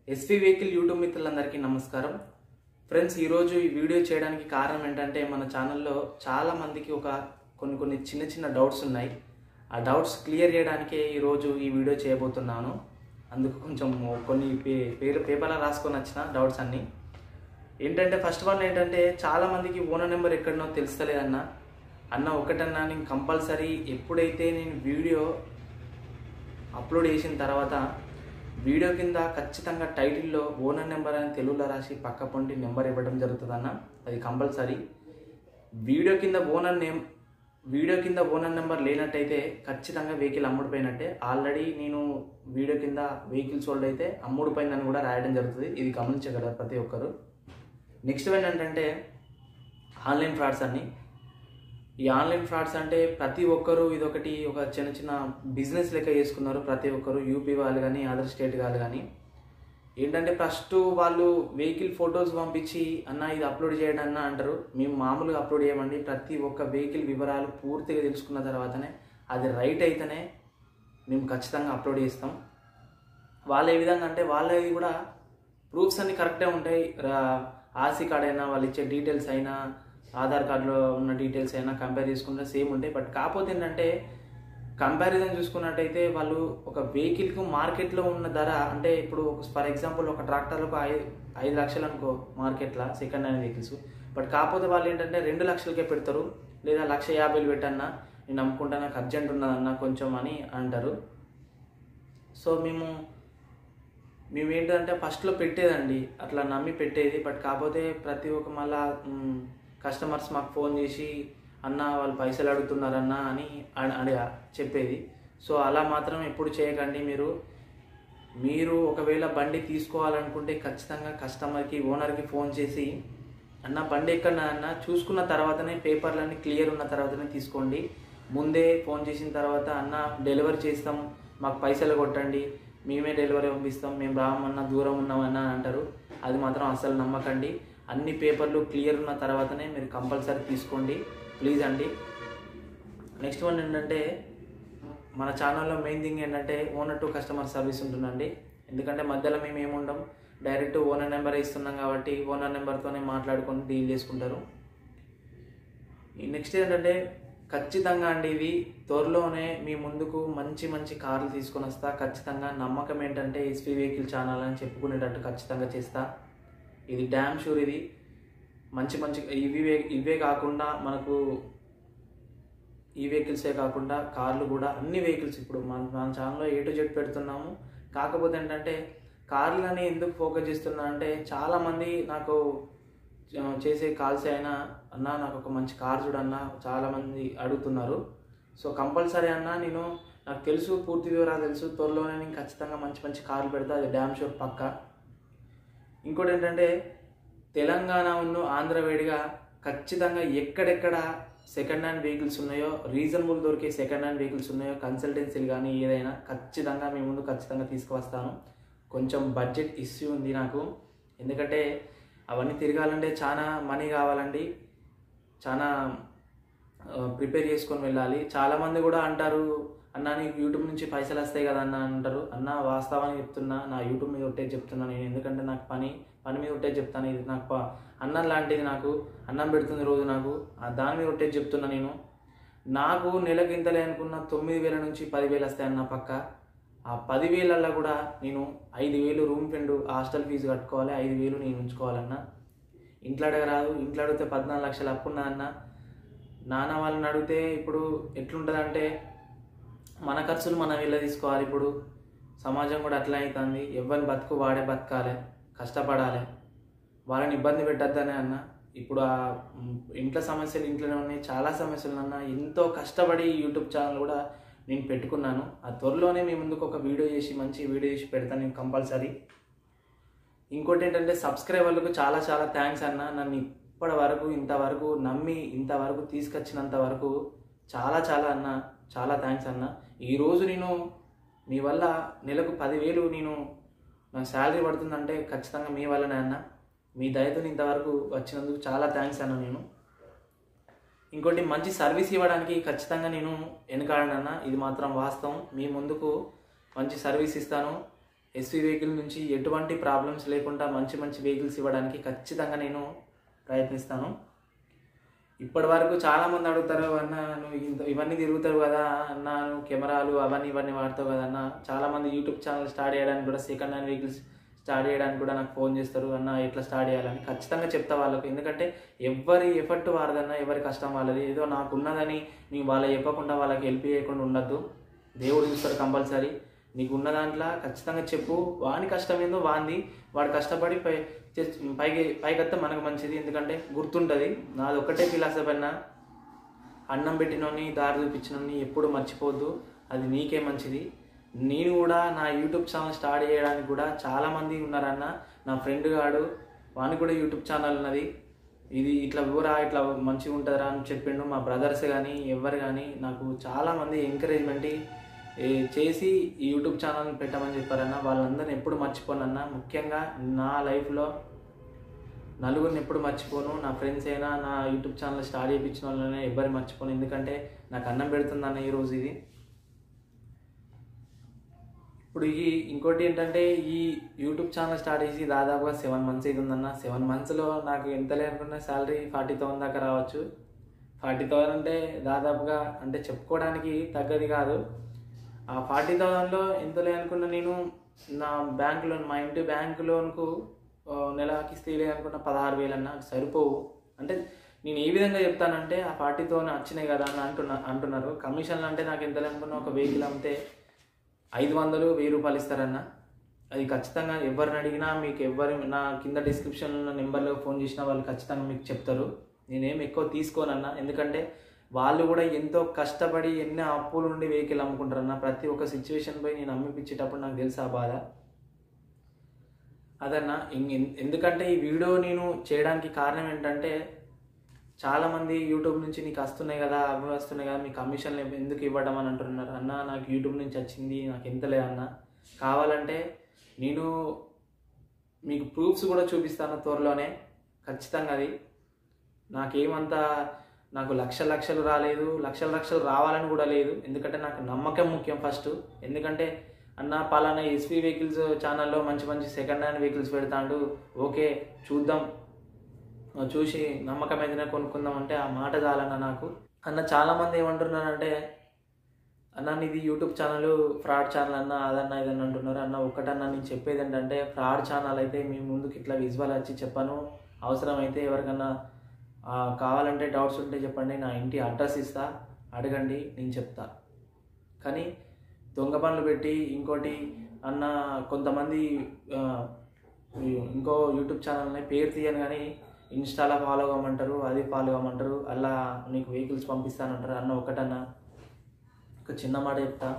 SV vehicle YouTube మిత్రులందరికీ నమస్కారం friends ఈరోజు ఈ వీడియో చేయడానికి కారణం ఏంటంటే మన ఛానల్లో చాలా మందికి ఒక కొన్ని కొన్ని చిన్న చిన్న డౌట్స్ ఉన్నాయి ఆ డౌట్స్ క్లియర్ చేయడానికే ఈరోజు ఈ వీడియో చేయబోతున్నాను అందుకు కొంచెం కొన్ని పే పేరు పేపర్లో రాసుకొని వచ్చిన డౌట్స్ అన్నీ ఏంటంటే ఫస్ట్ వన్ ఏంటంటే చాలా మందికి ఓనర్ నెంబర్ ఎక్కడనో తెలుస్తలేదన్న అన్న ఒకటన్నా నేను కంపల్సరీ ఎప్పుడైతే నేను వీడియో అప్లోడ్ చేసిన తర్వాత వీడియో కింద ఖచ్చితంగా టైటిల్లో ఓనర్ నెంబర్ అని తెలుగులో రాసి పక్క పొంటి నెంబర్ ఇవ్వడం జరుగుతుందన్న అది కంపల్సరీ వీడియో కింద ఓనర్ నేమ్ వీడియో కింద ఓనర్ నెంబర్ లేనట్టయితే ఖచ్చితంగా వెహికల్ అమ్ముడుపోయినట్టే ఆల్రెడీ నేను వీడియో కింద వెహికల్ సోల్డ్ అయితే అమ్ముడుపోయిందని కూడా రాయడం జరుగుతుంది ఇది గమనించగలరు ప్రతి ఒక్కరు నెక్స్ట్ ఏంటంటే ఆన్లైన్ ఫ్రాడ్స్ అన్ని ఈ ఆన్లైన్ ఫ్రాడ్స్ అంటే ప్రతి ఒక్కరు ఇదొకటి ఒక చిన్న చిన్న బిజినెస్ లెక్క చేసుకున్నారు ప్రతి ఒక్కరు యూపీ వాళ్ళు కానీ అదర్ స్టేట్ వాళ్ళు కానీ ఏంటంటే ఫస్ట్ వాళ్ళు వెహికల్ ఫొటోస్ పంపించి అన్న ఇది అప్లోడ్ చేయండి అన్న అంటారు మేము మామూలుగా అప్లోడ్ చేయమండి ప్రతి ఒక్క వెహికల్ వివరాలు పూర్తిగా తెలుసుకున్న తర్వాతనే అది రైట్ అయితేనే మేము ఖచ్చితంగా అప్లోడ్ చేస్తాం వాళ్ళు ఏ విధంగా అంటే వాళ్ళవి కూడా ప్రూఫ్స్ అన్ని కరెక్టే ఉంటాయి ఆర్సీ కార్డ్ అయినా వాళ్ళు ఇచ్చే డీటెయిల్స్ అయినా ఆధార్ కార్డులో ఉన్న డీటెయిల్స్ అయినా కంపేర్ చేసుకుంటే సేమ్ ఉంటాయి బట్ కాకపోతే ఏంటంటే కంపారిజన్ చూసుకున్నట్టయితే వాళ్ళు ఒక వెహికల్కు మార్కెట్లో ఉన్న ధర అంటే ఇప్పుడు ఫర్ ఎగ్జాంపుల్ ఒక ట్రాక్టర్లకు ఐదు ఐదు లక్షలు అనుకో మార్కెట్లో సెకండ్ హ్యాండ్ వెహికల్స్ బట్ కాకపోతే వాళ్ళు ఏంటంటే రెండు లక్షలకే పెడతారు లేదా లక్ష యాభైలు పెట్టన్నా నేను అమ్ముకుంటా నాకు అర్జెంట్ ఉన్నదన్న కొంచెం అని అంటారు సో మేము మేము ఏంటంటే ఫస్ట్లో పెట్టేదండి అట్లా నమ్మి పెట్టేది బట్ కాకపోతే ప్రతి ఒక్క మళ్ళా కస్టమర్స్ మాకు ఫోన్ చేసి అన్న వాళ్ళు పైసలు అడుగుతున్నారన్న అని అడి చెప్పేది సో అలా మాత్రం ఎప్పుడు చేయకండి మీరు మీరు ఒకవేళ బండి తీసుకోవాలనుకుంటే ఖచ్చితంగా కస్టమర్కి ఓనర్కి ఫోన్ చేసి అన్న బండి ఎక్కడ అన్న చూసుకున్న తర్వాతనే పేపర్లన్నీ క్లియర్ ఉన్న తర్వాతనే తీసుకోండి ముందే ఫోన్ చేసిన తర్వాత అన్న డెలివరీ చేస్తాం మాకు పైసలు కొట్టండి మేమే డెలివరీ పంపిస్తాం మేము రామన్నా దూరం ఉన్నామన్నా అంటారు అది మాత్రం అసలు నమ్మకండి అన్ని పేపర్లు క్లియర్ ఉన్న తర్వాతనే మీరు కంపల్సరీ తీసుకోండి ప్లీజ్ అండి నెక్స్ట్ వన్ ఏంటంటే మన ఛానల్లో మెయిన్ థింగ్ ఏంటంటే ఓనర్ టు కస్టమర్ సర్వీస్ ఉంటుందండి ఎందుకంటే మధ్యలో మేము ఏముండం డైరెక్ట్ ఓనర్ నెంబర్ ఇస్తున్నాం కాబట్టి ఓనర్ నెంబర్తోనే మాట్లాడుకొని డీల్ చేసుకుంటారు నెక్స్ట్ ఏంటంటే ఖచ్చితంగా అండి ఇవి త్వరలోనే మీ ముందుకు మంచి మంచి కార్లు తీసుకొని వస్తా ఖచ్చితంగా నమ్మకం ఏంటంటే ఎస్పీ వెహికల్ ఛానల్ అని చెప్పుకునేటట్టు ఖచ్చితంగా చేస్తా ఇది డ్యామ్ షూర్ ఇది మంచి మంచి ఇవి ఇవే కాకుండా మనకు ఈ వెహికల్సే కాకుండా కార్లు కూడా అన్ని వెహికల్స్ ఇప్పుడు మన మన ఛానల్లో ఏ టు జెడ్ పెడుతున్నాము కాకపోతే ఏంటంటే కార్లని ఎందుకు ఫోకస్ చేస్తున్నా అంటే చాలామంది నాకు చేసే కాల్స్ అయినా అన్న నాకు ఒక మంచి కార్ చూడన్నా చాలామంది అడుగుతున్నారు సో కంపల్సరీ అన్న నేను నాకు తెలుసు పూర్తి వివరాలు తెలుసు త్వరలోనే నేను ఖచ్చితంగా మంచి మంచి కార్లు పెడతా అది డ్యామ్ షూర్ పక్క ఇంకోటి ఏంటంటే తెలంగాణ ఉన్న ఆంధ్ర వేడిగా ఖచ్చితంగా ఎక్కడెక్కడ సెకండ్ హ్యాండ్ వెహికల్స్ ఉన్నాయో రీజనబుల్ దొరికే సెకండ్ హ్యాండ్ వెహికల్స్ ఉన్నాయో కన్సల్టెన్సీలు కానీ ఏదైనా ఖచ్చితంగా మీ ముందు ఖచ్చితంగా తీసుకువస్తాను కొంచెం బడ్జెట్ ఇష్యూ ఉంది నాకు ఎందుకంటే అవన్నీ తిరగాలంటే చాలా మనీ కావాలండి చాలా ప్రిపేర్ చేసుకొని వెళ్ళాలి చాలామంది కూడా అంటారు అన్న నీకు యూట్యూబ్ నుంచి పైసలు వస్తాయి కదా అన్న అంటారు అన్న వాస్తవాన్ని చెప్తున్నా నా యూట్యూబ్ మీద ఉంటే చెప్తున్నా నేను ఎందుకంటే నాకు పని పని మీద ఉంటే చెప్తాను ఇది నాకు అన్నం లాంటిది నాకు అన్నం పెడుతుంది రోజు నాకు దాని మీద ఉంటే చెప్తున్నా నేను నాకు నెలకి ఇంతలే అనుకున్న తొమ్మిది వేల నుంచి పదివేలు వస్తాయన్న పక్క ఆ పదివేలల్లో కూడా నేను ఐదు వేలు రూమ్ ఫెండ్ హాస్టల్ ఫీజు కట్టుకోవాలి ఐదు వేలు నేను ఉంచుకోవాలన్నా ఇంట్లో అడగరాదు ఇంట్లో అడిగితే పద్నాలుగు లక్షలు అప్పు ఉన్నదన్న నాన్న వాళ్ళని అడిగితే ఇప్పుడు ఎట్లుంటుందంటే మన ఖర్చులు మనం వెళ్ళ తీసుకోవాలి ఇప్పుడు సమాజం కూడా అట్లా అవుతుంది ఎవరిని బతుకు వాడే బతకాలి కష్టపడాలి వాళ్ళని ఇబ్బంది పెట్టద్దనే అన్న ఇప్పుడు ఆ ఇంట్లో సమస్యలు ఇంట్లోనే ఉన్నాయి చాలా సమస్యలు అన్న ఎంతో కష్టపడి యూట్యూబ్ ఛానల్ కూడా నేను పెట్టుకున్నాను ఆ త్వరలోనే మీ ముందుకు ఒక వీడియో చేసి మంచి వీడియో చేసి పెడతాను నేను కంపల్సరీ ఇంకోటి ఏంటంటే సబ్స్క్రైబర్లకు చాలా చాలా థ్యాంక్స్ అన్న నన్ను ఇప్పటి వరకు ఇంతవరకు నమ్మి ఇంతవరకు తీసుకొచ్చినంత వరకు చాలా చాలా అన్న చాలా థ్యాంక్స్ అన్న ఈరోజు నేను మీ వల్ల నెలకు పదివేలు నేను నాకు శాలరీ పడుతుందంటే ఖచ్చితంగా మీ వల్లనే అన్న మీ దయతో ఇంతవరకు వచ్చినందుకు చాలా థ్యాంక్స్ అన్న నేను ఇంకోటి మంచి సర్వీస్ ఇవ్వడానికి ఖచ్చితంగా నేను వెనకాడనన్న ఇది మాత్రం వాస్తవం మీ ముందుకు మంచి సర్వీస్ ఇస్తాను ఎస్వి వెహికల్ నుంచి ఎటువంటి ప్రాబ్లమ్స్ లేకుండా మంచి మంచి వెహికల్స్ ఇవ్వడానికి ఖచ్చితంగా నేను ప్రయత్నిస్తాను ఇప్పటి వరకు చాలా మంది అడుగుతారు అన్న నువ్వు ఇంత ఇవన్నీ తిరుగుతావు కదా అన్న నువ్వు కెమెరాలు అవన్నీ ఇవన్నీ వాడతావు కదా అన్న చాలా మంది యూట్యూబ్ ఛానల్ స్టార్ట్ చేయడానికి కూడా సెకండ్ హ్యాండ్ వెహికల్స్ స్టార్ట్ చేయడానికి కూడా నాకు ఫోన్ చేస్తారు అన్న ఎట్లా స్టార్ట్ చేయాలని ఖచ్చితంగా చెప్తా వాళ్ళకు ఎందుకంటే ఎవరి ఎఫర్ట్ వారదన్నా ఎవరి కష్టం వాళ్ళది ఏదో నాకు ఉన్నదని నీకు వాళ్ళ చెప్పకుండా వాళ్ళకి హెల్ప్ చేయకుండా ఉండద్దు దేవుడు చూస్తారు కంపల్సరీ నీకు ఉన్న దాంట్లో ఖచ్చితంగా చెప్పు వాని కష్టం ఏందో వాంది వాడు కష్టపడి పై చేస్- పైకి పైకి మనకు మంచిది ఎందుకంటే గుర్తుంటుంది నాది ఒక్కటే ఫిలాసఫీ అన్న అన్నం పెట్టినోని దారి చూపించినోని ఎప్పుడు మర్చిపోవద్దు అది నీకే మంచిది నేను కూడా నా యూట్యూబ్ ఛానల్ స్టార్ట్ చేయడానికి కూడా చాలామంది ఉన్నారన్న నా ఫ్రెండ్ గాడు వానికి కూడా యూట్యూబ్ ఛానల్ ఉన్నది ఇది ఇట్లా ఊరా ఇట్లా మంచిగా ఉంటుందిరా అని చెప్పిండు మా బ్రదర్స్ కానీ ఎవరు కానీ నాకు చాలామంది ఎంకరేజ్మెంట్ చేసి ఈ యూట్యూబ్ ఛానల్ పెట్టమని చెప్పారన్న వాళ్ళందరిని ఎప్పుడు మర్చిపోనన్నా ముఖ్యంగా నా లైఫ్లో నలుగురిని ఎప్పుడు మర్చిపోను నా ఫ్రెండ్స్ అయినా నా యూట్యూబ్ ఛానల్ స్టార్ట్ చేయించిన వాళ్ళనే ఎవ్వరు మర్చిపోను ఎందుకంటే నాకు అన్నం పెడుతుందన్న ఈ రోజు ఇది ఇప్పుడు ఈ ఇంకోటి ఏంటంటే ఈ యూట్యూబ్ ఛానల్ స్టార్ట్ చేసి దాదాపుగా సెవెన్ మంత్స్ అవుతుందన్న సెవెన్ మంత్స్లో నాకు ఎంత లేనుకున్న శాలరీ ఫార్టీ థౌసండ్ దాకా రావచ్చు ఫార్టీ థౌసండ్ అంటే దాదాపుగా అంటే చెప్పుకోవడానికి తగ్గది కాదు ఆ ఫార్టీ థౌసండ్లో ఎంత లేనుకున్న నేను నా బ్యాంక్ లోన్ మా ఇంటి బ్యాంక్ లోన్కు ఆ, నెలకి ఇస్తే అనుకున్న పదహారు వేలు అన్న సరిపోవు అంటే నేను ఏ విధంగా చెప్తానంటే ఆ ఫార్టీతో వచ్చినాయి కదా అని అంటున్నా అంటున్నారు కమిషన్లు అంటే నాకు ఎంత లేనుకున్న ఒక వెహికల్ అమ్మితే ఐదు వందలు వెయ్యి రూపాయలు ఇస్తారన్న అది ఖచ్చితంగా ఎవరిని అడిగినా మీకు ఎవరి నా కింద డిస్క్రిప్షన్లో ఉన్న నెంబర్లో ఫోన్ చేసినా వాళ్ళు ఖచ్చితంగా మీకు చెప్తారు నేనేం ఎక్కువ తీసుకోనన్న ఎందుకంటే వాళ్ళు కూడా ఎంతో కష్టపడి ఎన్నో అప్పుల నుండి వెహికల్ అమ్ముకుంటారన్న ప్రతి ఒక్క సిచ్యువేషన్ పై నేను అమ్మిపించేటప్పుడు నాకు తెలుసు ఆ బాధ అదన్న ఇం- ఎన్- ఎందుకంటే ఈ వీడియో నేను చేయడానికి కారణం ఏంటంటే చాలామంది యూట్యూబ్ నుంచి నీకు వస్తున్నాయి కదా అవి వస్తున్నాయి కదా మీ కమిషన్లు ఎందుకు ఇవ్వడం అని అంటున్నారు అన్న నాకు యూట్యూబ్ నుంచి వచ్చింది నాకు ఎంత లేదన్న కావాలంటే నేను మీకు ప్రూఫ్స్ కూడా చూపిస్తాను త్వరలోనే ఖచ్చితంగా అది నాకేమంతా నాకు లక్ష లక్షలు రాలేదు లక్షల లక్షలు రావాలని కూడా లేదు ఎందుకంటే నాకు నమ్మకం ముఖ్యం ఫస్ట్ ఎందుకంటే అన్న పలానా ఎస్పీ వెహికల్స్ ఛానల్లో మంచి మంచి సెకండ్ హ్యాండ్ వెహికల్స్ పెడతాడు ఓకే చూద్దాం ఆ, చూసి నమ్మకం ఏదైనా కొనుక్కుందాం అంటే ఆ మాట చాలన్న నాకు అన్న చాలామంది ఏమంటున్నారంటే అన్న నీది యూట్యూబ్ ఛానల్ ఫ్రాడ్ ఛానల్ అన్న అదన్న ఇదన్న అంటున్నారు అన్న ఒక్కటన్నా నేను చెప్పేది ఏంటంటే ఫ్రాడ్ ఛానల్ అయితే మీ ముందుకు ఇట్లా విజువల్ వచ్చి చెప్పాను అవసరమైతే ఎవరికన్నా ఆ, కావాలంటే డౌట్స్ ఉంటే చెప్పండి నా ఇంటి అడ్రస్ ఇస్తా అడగండి నేను చెప్తా కానీ దొంగ పనులు పెట్టి ఇంకోటి అన్న కొంతమంది ఆ, ఈ- ఇంకో యూట్యూబ్ ఛానల్ని పేరు తీయను కానీ ఇన్స్టాలో ఫాలో అవ్వమంటారు అది ఫాలో అవ్వమంటారు అలా నీకు వెహికల్స్ పంపిస్తానంటారు అన్న ఒకటన్నా ఒక చిన్న మాట చెప్తా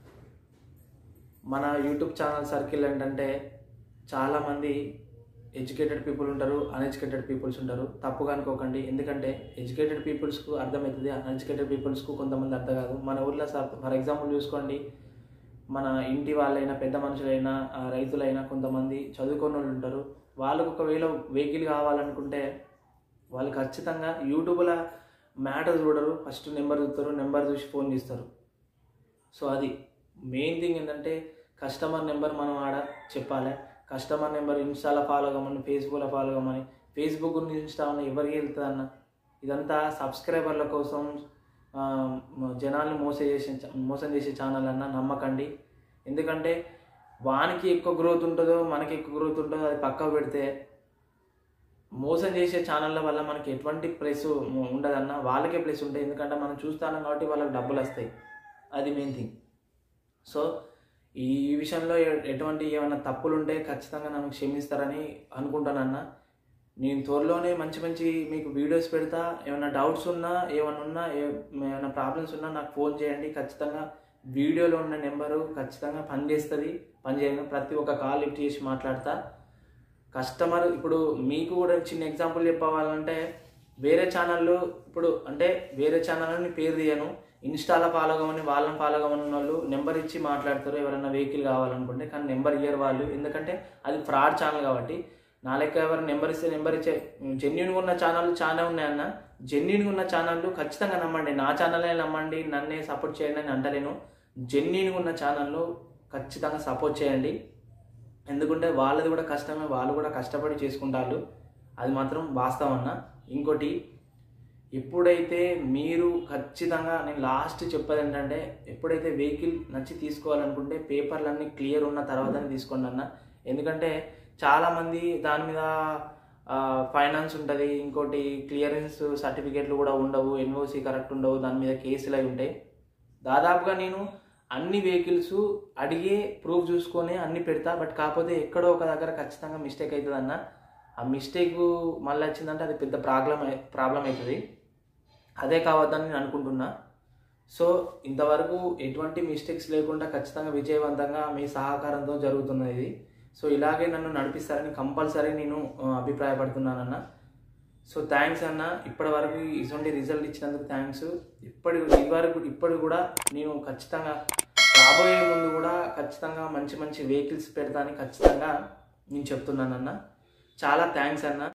మన యూట్యూబ్ ఛానల్ సర్కిల్ ఏంటంటే చాలామంది ఎడ్యుకేటెడ్ పీపుల్ ఉంటారు అన్ఎడ్యుకేటెడ్ పీపుల్స్ ఉంటారు తప్పుగా అనుకోకండి ఎందుకంటే ఎడ్యుకేటెడ్ పీపుల్స్కు అర్థమవుతుంది అన్ఎడ్యుకేటెడ్ పీపుల్స్కు కొంతమంది అర్థం కాదు మన ఊర్లో ఫర్ ఎగ్జాంపుల్ చూసుకోండి మన ఇంటి వాళ్ళైనా పెద్ద మనుషులైనా ఆ, రైతులైనా కొంతమంది చదువుకున్న వాళ్ళు ఉంటారు వాళ్ళకు ఒకవేళ వెహికల్ కావాలనుకుంటే వాళ్ళు ఖచ్చితంగా యూట్యూబ్లో మ్యాటర్ చూడరు ఫస్ట్ నెంబర్ చూస్తారు నెంబర్ చూసి ఫోన్ చేస్తారు సో అది మెయిన్ థింగ్ ఏంటంటే కస్టమర్ నెంబర్ మనం ఆడ చెప్పాలి కస్టమర్ నెంబర్ ఇన్స్టాలో ఫాలో కమ్మని ఫేస్బుక్లో ఫాలో కమ్మని ఫేస్బుక్ నుంచి ఇన్స్టా ఉన్న ఎవరికి వెళ్తుంది అన్న ఇదంతా సబ్స్క్రైబర్ల కోసం ఆ, జనాల్ని మోసం చేసే మోసం చేసే ఛానల్ అన్న నమ్మకండి ఎందుకంటే వానికి ఎక్కువ గ్రోత్ ఉంటుందో మనకి ఎక్కువ గ్రోత్ ఉంటుందో అది పక్కకు పెడితే మోసం చేసే ఛానళ్ళ వల్ల మనకి ఎటువంటి ప్లస్ ఉండదన్న వాళ్ళకే ప్లస్ ఉంటాయి ఎందుకంటే మనం చూస్తాం కాబట్టి వాళ్ళకి డబ్బులు వస్తాయి అది మెయిన్ థింగ్ సో ఈ ఈ విషయంలో ఎ- ఎటువంటి ఏమైనా తప్పులు ఉంటే ఖచ్చితంగా నన్ను క్షమిస్తారని అనుకుంటానన్న నేను త్వరలోనే మంచి మంచి మీకు వీడియోస్ పెడతా ఏమైనా డౌట్స్ ఉన్నా ఏమైనా ఉన్నా ఏ- ఏమైనా ప్రాబ్లమ్స్ ఉన్నా నాకు ఫోన్ చేయండి ఖచ్చితంగా వీడియోలో ఉన్న నెంబరు ఖచ్చితంగా పనిచేస్తుంది పనిచేయను ప్రతి ఒక్క కాల్ లిఫ్ట్ చేసి మాట్లాడతా కస్టమర్ ఇప్పుడు మీకు కూడా చిన్న ఎగ్జాంపుల్ చెప్పవాలంటే వేరే ఛానళ్ళు ఇప్పుడు అంటే వేరే ఛానల్ పేరు తీయను ఇన్స్టాలో ఫాలో కావని వాళ్ళని ఫాలో కావని వాళ్ళు నెంబర్ ఇచ్చి మాట్లాడతారు ఎవరైనా వెహికల్ కావాలనుకుంటే కానీ నెంబర్ ఇయ్యరు వాళ్ళు ఎందుకంటే అది ఫ్రాడ్ ఛానల్ కాబట్టి నా లెక్క ఎవరు నెంబర్ ఇస్తే నెంబర్ ఇచ్చే జెన్యున్గా ఉన్న ఛానల్ చాలా ఉన్నాయన్న జెన్యున్గా ఉన్న ఛానళ్ళు ఖచ్చితంగా నమ్మండి నా ఛానల్నే నమ్మండి నన్నే సపోర్ట్ చేయండి అని అంటలేను జెన్యున్గా ఉన్న ఛానళ్ళు ఖచ్చితంగా సపోర్ట్ చేయండి ఎందుకంటే వాళ్ళది కూడా కష్టమే వాళ్ళు కూడా కష్టపడి చేసుకుంటారు అది మాత్రం వాస్తవం అన్న ఇంకోటి ఎప్పుడైతే మీరు ఖచ్చితంగా నేను లాస్ట్ చెప్పేది ఏంటంటే ఎప్పుడైతే వెహికల్ నచ్చి తీసుకోవాలనుకుంటే పేపర్లన్నీ క్లియర్ ఉన్న తర్వాతనే తీసుకోండి అన్న ఎందుకంటే చాలామంది దాని మీద ఫైనాన్స్ ఉంటుంది ఇంకోటి క్లియరెన్స్ సర్టిఫికేట్లు కూడా ఉండవు ఎన్ఓసి కరెక్ట్ ఉండవు దాని మీద కేసులు అవి ఉంటాయి దాదాపుగా నేను అన్ని వెహికల్స్ అడిగే ప్రూఫ్ చూసుకొని అన్ని పెడతా బట్ కాకపోతే ఎక్కడో ఒక దగ్గర ఖచ్చితంగా మిస్టేక్ అవుతుంది అన్న ఆ మిస్టేక్ మళ్ళీ వచ్చిందంటే అది పెద్ద ప్రాబ్లం ప్రాబ్లం అవుతుంది అదే కావద్దని నేను అనుకుంటున్నా సో ఇంతవరకు ఎటువంటి మిస్టేక్స్ లేకుండా ఖచ్చితంగా విజయవంతంగా మీ సహకారంతో జరుగుతున్నది ఇది సో ఇలాగే నన్ను నడిపిస్తారని కంపల్సరీ నేను ఆ, అభిప్రాయపడుతున్నానన్న సో థ్యాంక్స్ అన్న ఇప్పటి వరకు ఇటువంటి రిజల్ట్ ఇచ్చినందుకు థ్యాంక్స్ ఇప్పటి ఇదివరకు ఇప్పుడు కూడా నేను ఖచ్చితంగా రాబోయే ముందు కూడా ఖచ్చితంగా మంచి మంచి వెహికల్స్ పెడతానని ఖచ్చితంగా నేను చెప్తున్నానన్న చాలా థ్యాంక్స్ అన్న